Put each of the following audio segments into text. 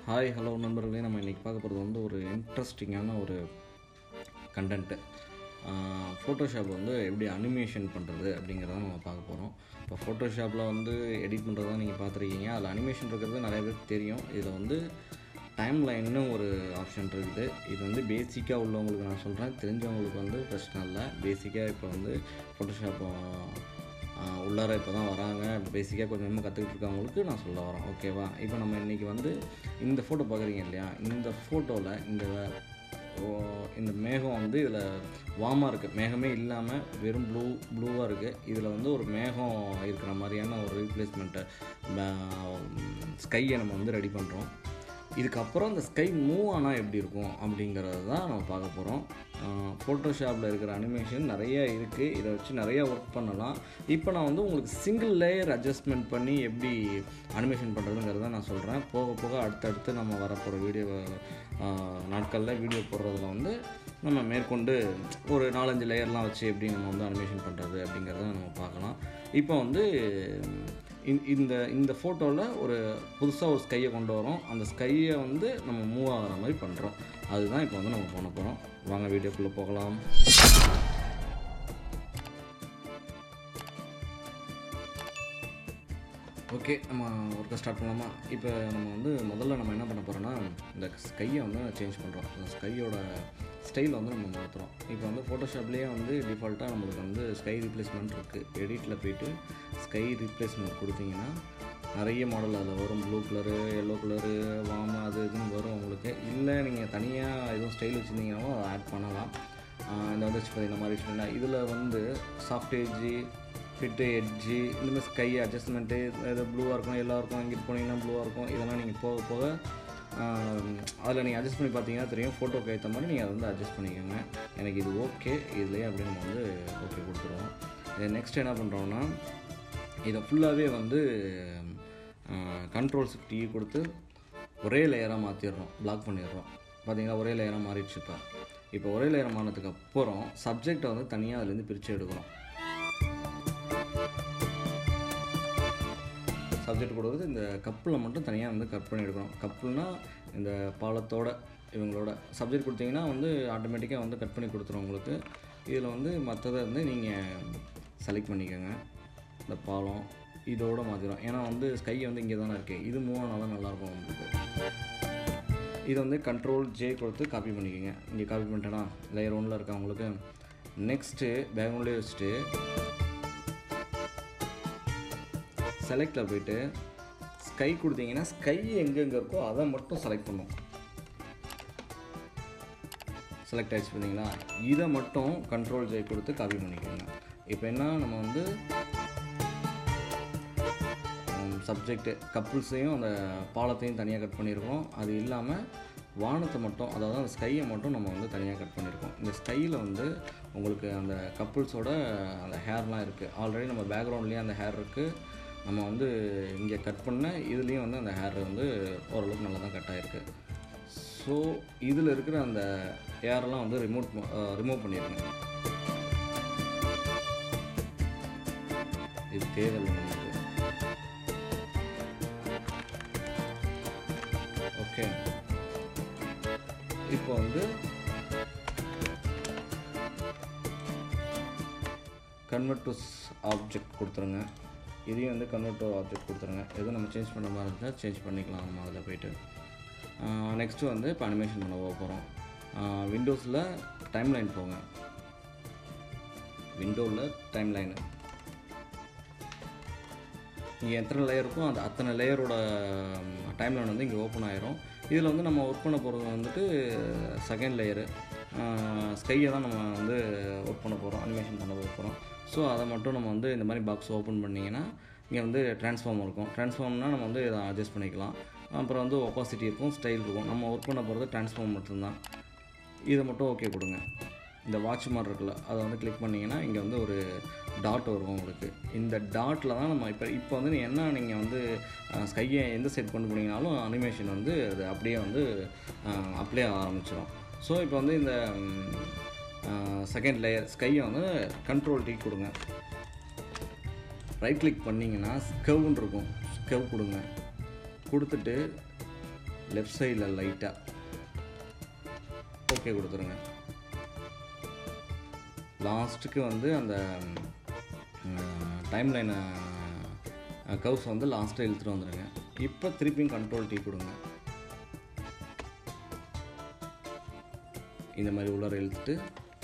hi hello நண்பர்களே நம்ம இன்றைக்கி பார்க்க போகிறது வந்து ஒரு இன்ட்ரெஸ்டிங்கான ஒரு கண்டென்ட்டு ஃபோட்டோஷாப் வந்து எப்படி அனிமேஷன் பண்ணுறது அப்படிங்கிறத நம்ம பார்க்க போகிறோம் இப்போ ஃபோட்டோஷாப்பில் வந்து எடிட் பண்ணுறதா நீங்கள் பார்த்துருக்கீங்க அதில் அனிமேஷன் இருக்கிறது நிறைய பேருக்கு தெரியும் இதில் வந்து டைம் லைன்னு ஒரு ஆப்ஷன் இருக்குது இது வந்து பேசிக்காக உள்ளவங்களுக்கு நான் சொல்கிறேன் தெரிஞ்சவங்களுக்கு வந்து பிரச்சனை இல்லை பேசிக்காக இப்போ வந்து ஃபோட்டோஷாப் ஆஹ் உள்ளார இப்போ தான் வராங்க பேசிக்காக கொஞ்சம் கொஞ்சமாக கற்றுக்கிட்டு இருக்கவங்களுக்கு நான் சொல்ல வரேன் ஓகேவா இப்போ நம்ம இன்றைக்கி வந்து இந்த ஃபோட்டோ பார்க்குறீங்க இல்லையா இந்த ஃபோட்டோவில் இந்த ஓ, இந்த மேகம் வந்து இதில் வாமாக இருக்குது மேகமே இல்லாமல் வெறும் ப்ளூ ப்ளூவாக இருக்குது இதில் வந்து ஒரு மேகம் இருக்கிற மாதிரியான ஒரு ரீப்ளேஸ்மெண்ட்டை ஸ்கையை நம்ம வந்து ரெடி பண்ணுறோம் இதுக்கப்புறம் இந்த ஸ்கை மூவ் ஆனால் எப்படி இருக்கும் அப்படிங்கிறது தான் நம்ம பார்க்க போகிறோம் ஃபோட்டோஷாப்பில் இருக்கிற அனிமேஷன் நிறைய இருக்குது இதை வச்சு நிறைய ஒர்க் பண்ணலாம் இப்போ நான் வந்து உங்களுக்கு சிங்கிள் லேயர் அட்ஜஸ்ட்மெண்ட் பண்ணி எப்படி அனிமேஷன் பண்ணுறதுங்கிறத நான் சொல்கிறேன் போக போக அடுத்தடுத்து நம்ம வரப்போகிற வீடியோ நாட்களில் வீடியோ போடுறதுல வந்து நம்ம மேற்கொண்டு ஒரு நாலஞ்சு லேயர்லாம் வச்சு எப்படி நம்ம வந்து அனிமேஷன் பண்ணுறது அப்படிங்கிறத நம்ம பார்க்கலாம் இப்போ வந்து இந்த- இந்த இந்த ஃபோட்டோவில் ஒரு புதுசாக ஒரு ஸ்கையை கொண்டு வரோம் அந்த ஸ்கையை வந்து நம்ம மூவ் ஆகிற மாதிரி பண்ணுறோம் அதுதான் இப்போ வந்து நம்ம பண்ண போகிறோம் வாங்க வீடியோக்குள்ளே போகலாம் ஓகே நம்ம ஒர்க்கை ஸ்டார்ட் பண்ணலாமா இப்போ நம்ம வந்து முதல்ல நம்ம என்ன பண்ண போகிறோம்னா இந்த ஸ்கையை வந்து சேஞ்ச் பண்ணுறோம் அந்த ஸ்கையோட ஸ்டைல் வந்து நம்ம மாற்றுறோம் இப்போ வந்து ஃபோட்டோஷாப்லேயே வந்து டிஃபால்ட்டாக நம்மளுக்கு வந்து ஸ்கை ரீப்ளேஸ்மெண்ட் இருக்குது எடிட்டில் போயிட்டு ஸ்கை ரீப்ளேஸ்மெண்ட் கொடுத்தீங்கன்னா நிறைய மாடல் அதில் வரும் ப்ளூ கலரு எல்லோ கலரு வாம அது இதுன்னு வரும் உங்களுக்கு இல்லை நீங்கள் தனியாக எதுவும் ஸ்டைல் வச்சுருந்தீங்கன்னாலும் அதை ஆட் பண்ணலாம் ஆஹ் இந்த வந்துச்சு பார்த்தீங்கன்னா மாதிரி சொன்னேன் இதில் வந்து சாஃப்ட் ஏஜி ஃபிட்டு எட்ஜி இந்த மாதிரி ஸ்கை அட்ஜஸ்ட்மெண்ட்டு இது ப்ளூவாக இருக்கும் எல்லாம் இருக்கும் இங்கிட்டு போனீங்கன்னா ப்ளூவாக இருக்கும் இதெல்லாம் நீங்கள் போக போக அதில் நீங்கள் அட்ஜஸ்ட் பண்ணி பார்த்தீங்கன்னா தெரியும் ஃபோட்டோக்கு ஏற்ற மாதிரி நீங்கள் அதை வந்து அட்ஜஸ்ட் பண்ணிக்கோங்க எனக்கு இது ஓகே இதுலேயே அப்படி நம்ம வந்து ஓகே கொடுத்துருவோம் இது நெக்ஸ்ட் என்ன பண்ணுறோம்னா இதை ஃபுல்லாகவே வந்து கண்ட்ரோல் டி கொடுத்து ஒரே லேயராக மாற்றிடுறோம் பிளாக் பண்ணிடுறோம் பார்த்தீங்கன்னா ஒரே லேயராக மாறிடுச்சு இப்போ இப்போ ஒரே லேயர் மாறினதுக்கு அப்புறம் சப்ஜெக்டை வந்து தனியாக அதுலேருந்து பிரித்து எடுக்கிறோம் சப்ஜெக்ட் கொடுக்குறது இந்த கப்பில் மட்டும் தனியாக வந்து கட் பண்ணி எடுக்கணும் கப்புல்னா இந்த பாலத்தோட இவங்களோட சப்ஜெக்ட் கொடுத்தீங்கன்னா வந்து ஆட்டோமேட்டிக்காக வந்து கட் பண்ணி கொடுத்துரும் உங்களுக்கு இதில் வந்து மற்றதை வந்து நீங்கள் செலக்ட் பண்ணிக்கோங்க இந்த பாலம் இதோட மாற்றிடும் ஏன்னா வந்து ஸ்கை வந்து இங்கே தானே இருக்குது இது மூவ் ஆனால் தான் நல்லாயிருக்கும் உங்களுக்கு இதை வந்து கண்ட்ரோல் ஜே கொடுத்து காப்பி பண்ணிக்கோங்க இங்கே காப்பி பண்ணிட்டேனா லேயர் ஒன்றில் இருக்கவங்களுக்கு நெக்ஸ்ட்டு பேக்ரவுண்ட்லேயே வச்சுட்டு செலக்டில் போயிட்டு ஸ்கை கொடுத்தீங்கன்னா ஸ்கை எங்கெங்கே இருக்கோ அதை மட்டும் செலக்ட் பண்ணும் செலக்ட் ஆகிடுச்சு பார்த்தீங்களா இதை மட்டும் கண்ட்ரோல் ஜெய் கொடுத்து காப்பி பண்ணிக்கோங்க இப்போ என்ன நம்ம வந்து சப்ஜெக்ட்டு கப்புள்ஸையும் அந்த பாலத்தையும் தனியாக கட் பண்ணியிருக்கோம் அது இல்லாமல் வானத்தை மட்டும் அதாவது அந்த ஸ்கையை மட்டும் நம்ம வந்து தனியாக கட் பண்ணியிருக்கோம் இந்த ஸ்கையில் வந்து உங்களுக்கு அந்த கப்புள்ஸோட அந்த ஹேர்லாம் இருக்குது ஆல்ரெடி நம்ம பேக்ரவுண்ட்லேயே அந்த ஹேர் இருக்குது நம்ம வந்து இங்கே கட் பண்ண இதுலேயும் வந்து அந்த ஹேர் வந்து ஓரளவுக்கு நல்லா தான் கட் ஆகிருக்கு ஸோ இதில் இருக்கிற அந்த ஹேர்லாம் வந்து ரிமூவ் ரிமூவ் பண்ணிடுங்க இது தேவையில்லை நமக்கு ஓகே இப்போ வந்து கன்வெர்ட் டு ஆப்ஜெக்ட் கொடுத்துருங்க இதையும் வந்து கன்வெர்ட் டு ஆப்ஜெக்ட் கொடுத்துருங்க எதுவும் நம்ம சேஞ்ச் பண்ண மாதிரி இருந்தால் சேஞ்ச் பண்ணிக்கலாம் நம்ம அதில் போயிட்டு நெக்ஸ்ட்டு வந்து இப்போ அனிமேஷன் பண்ண போக போகிறோம் விண்டோஸில் டைம் லைன் போங்க விண்டோவில் டைம் லைனு இங்கே எத்தனை லேயர் இருக்கோ அந்த அத்தனை லேயரோட டைம் லைன் வந்து இங்கே ஓப்பன் ஆயிரும் இதில் வந்து நம்ம ஒர்க் பண்ண போகிறது வந்துட்டு செகண்ட் லேயரு ஸ்கையை தான் நம்ம வந்து ஒர்க் பண்ண போகிறோம் அனிமேஷன் பண்ண போகிறோம் ஸோ அதை மட்டும் நம்ம வந்து இந்த மாதிரி பாக்ஸ் ஓப்பன் பண்ணிங்கன்னா இங்கே வந்து ட்ரான்ஸ்ஃபார்ம் இருக்கும் ட்ரான்ஸ்ஃபார்ம்னால் நம்ம வந்து இதை அட்ஜஸ்ட் பண்ணிக்கலாம் அப்புறம் வந்து ஒப்பாசிட்டி இருக்கும் ஸ்டைல் இருக்கும் நம்ம ஒர்க் பண்ண போகிறது ட்ரான்ஸ்ஃபார்ம் மட்டும்தான் இதை மட்டும் ஓகே கொடுங்க இந்த வாட்ச் மாதிரி இருக்குல்ல அதை வந்து கிளிக் பண்ணிங்கன்னா இங்கே வந்து ஒரு டாட் வரும் உங்களுக்கு இந்த டாட்டில் தான் நம்ம இப்போ இப்போ வந்து நீ என்ன நீங்கள் வந்து ஸ்கையை எந்த சைட் கொண்டு போனீங்கனாலும் அனிமேஷன் வந்து அது அப்படியே வந்து அப்ளை ஆரம்பிச்சிடும் ஸோ இப்போ வந்து இந்த செகண்ட் லேயர் ஸ்கையை வந்து கண்ட்ரோல் டீ கொடுங்க ரைட் கிளிக் பண்ணிங்கன்னா ஸ்கவ்னு இருக்கும் ஸ்கவ் கொடுங்க கொடுத்துட்டு லெஃப்ட் சைடில் லைட்டாக ஓகே கொடுத்துருங்க லாஸ்ட்டுக்கு வந்து அந்த டைம் லைனை கவுஸ் வந்து லாஸ்ட்டாக இழுத்துட்டு வந்துடுங்க இப்போ திருப்பியும் கண்ட்ரோல் டீ கொடுங்க இந்த மாதிரி உள்ளார இழுத்துட்டு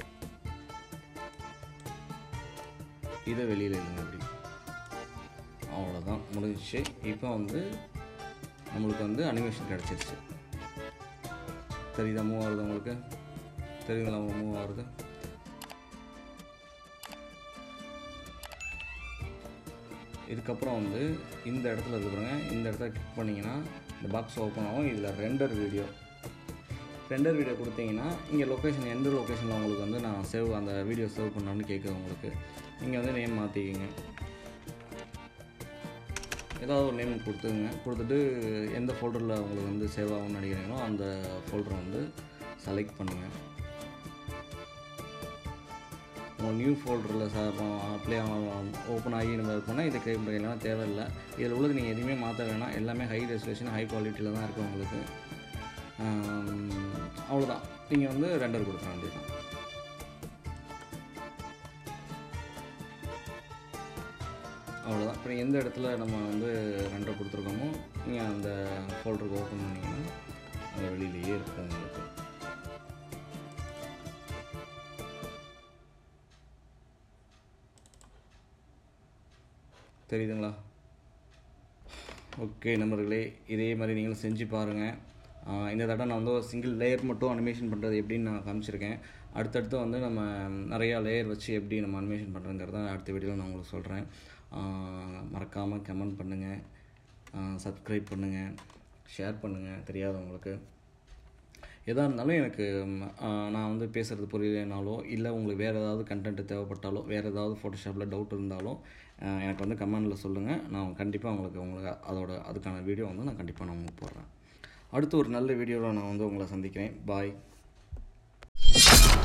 இதை வெளியில் எழுதுங்க அப்படி அவ்வளோதான் முடிஞ்சிச்சு இப்போ வந்து நம்மளுக்கு வந்து அனிமேஷன் கிடச்சிருச்சு தெரியுதா மூவ் ஆகுது உங்களுக்கு தெரியுங்களா மூவ் ஆகுது இதுக்கப்புறம் வந்து இந்த இடத்துல இருக்கு பாருங்க இந்த இடத்துல கிளிக் பண்ணிங்கன்னா இந்த பாக்ஸ் ஓப்பன் ஆகும் இதில் ரெண்டர் வீடியோ ரெண்டர் வீடியோ கொடுத்தீங்கன்னா இங்கே லொக்கேஷன் எந்த லொக்கேஷனில் உங்களுக்கு வந்து நான் சேவ் அந்த வீடியோ சேவ் பண்ணணும்னு கேட்குது உங்களுக்கு நீங்கள் வந்து நேம் மாற்றிக்கிங்க ஏதாவது ஒரு நேம் கொடுத்துங்க கொடுத்துட்டு எந்த ஃபோல்டரில் உங்களுக்கு வந்து சேவ் ஆகும்னு நினைக்கிறீங்களோ அந்த ஃபோல்டரை வந்து செலக்ட் பண்ணுங்கள் உங்கள் நியூ ஃபோல்டரில் சார் அப்ளை ஓப்பன் ஆகி நம்ம பண்ணால் இதை கிரியேட் பண்ணிக்கலாம் தேவையில்லை இதில் உள்ளது நீங்கள் எதுவுமே மாற்ற வேணாம் எல்லாமே ஹை ரெசல்யூஷன் ஹை குவாலிட்டியில் தான் இருக்கும் உங்களுக்கு அவ்வளோதான் நீங்கள் வந்து ரெண்டர் கொடுக்க வேண்டியதுதான் அவ்வளோதான் இப்போ எந்த இடத்துல நம்ம வந்து ரெண்டர் கொடுத்துருக்கோமோ நீங்கள் அந்த ஃபோல்டருக்கு ஓப்பன் பண்ணிங்கன்னா அந்த வெளியிலேயே இருக்கும் உங்களுக்கு தெரியுதுங்களா ஓகே நண்பர்களே இதே மாதிரி நீங்களும் செஞ்சு பாருங்கள் இந்த தடவை நான் வந்து ஒரு சிங்கிள் லேயர் மட்டும் அனிமேஷன் பண்ணுறது எப்படின்னு நான் காமிச்சிருக்கேன் அடுத்தடுத்து வந்து நம்ம நிறையா லேயர் வச்சு எப்படி நம்ம அனிமேஷன் பண்ணுறங்கிறத அடுத்த வீடியோவில் நான் உங்களுக்கு சொல்கிறேன் மறக்காமல் கமெண்ட் பண்ணுங்கள் சப்ஸ்கிரைப் பண்ணுங்கள் ஷேர் பண்ணுங்கள் தெரியாதவங்களுக்கு எதாக இருந்தாலும் எனக்கு நான் வந்து பேசுகிறது புரியலைனாலோ இல்லை உங்களுக்கு வேறு ஏதாவது கண்டென்ட் தேவைப்பட்டாலோ வேறு ஏதாவது ஃபோட்டோஷாப்பில் டவுட் இருந்தாலும் எனக்கு வந்து கமெண்டில் சொல்லுங்கள் நான் கண்டிப்பாக உங்களுக்கு உங்களுக்கு அதோட அதுக்கான வீடியோ வந்து நான் கண்டிப்பாக நான் உங்களுக்கு போடுறேன் அடுத்து ஒரு நல்ல வீடியோவில் நான் வந்து உங்களை சந்திக்கிறேன் பாய்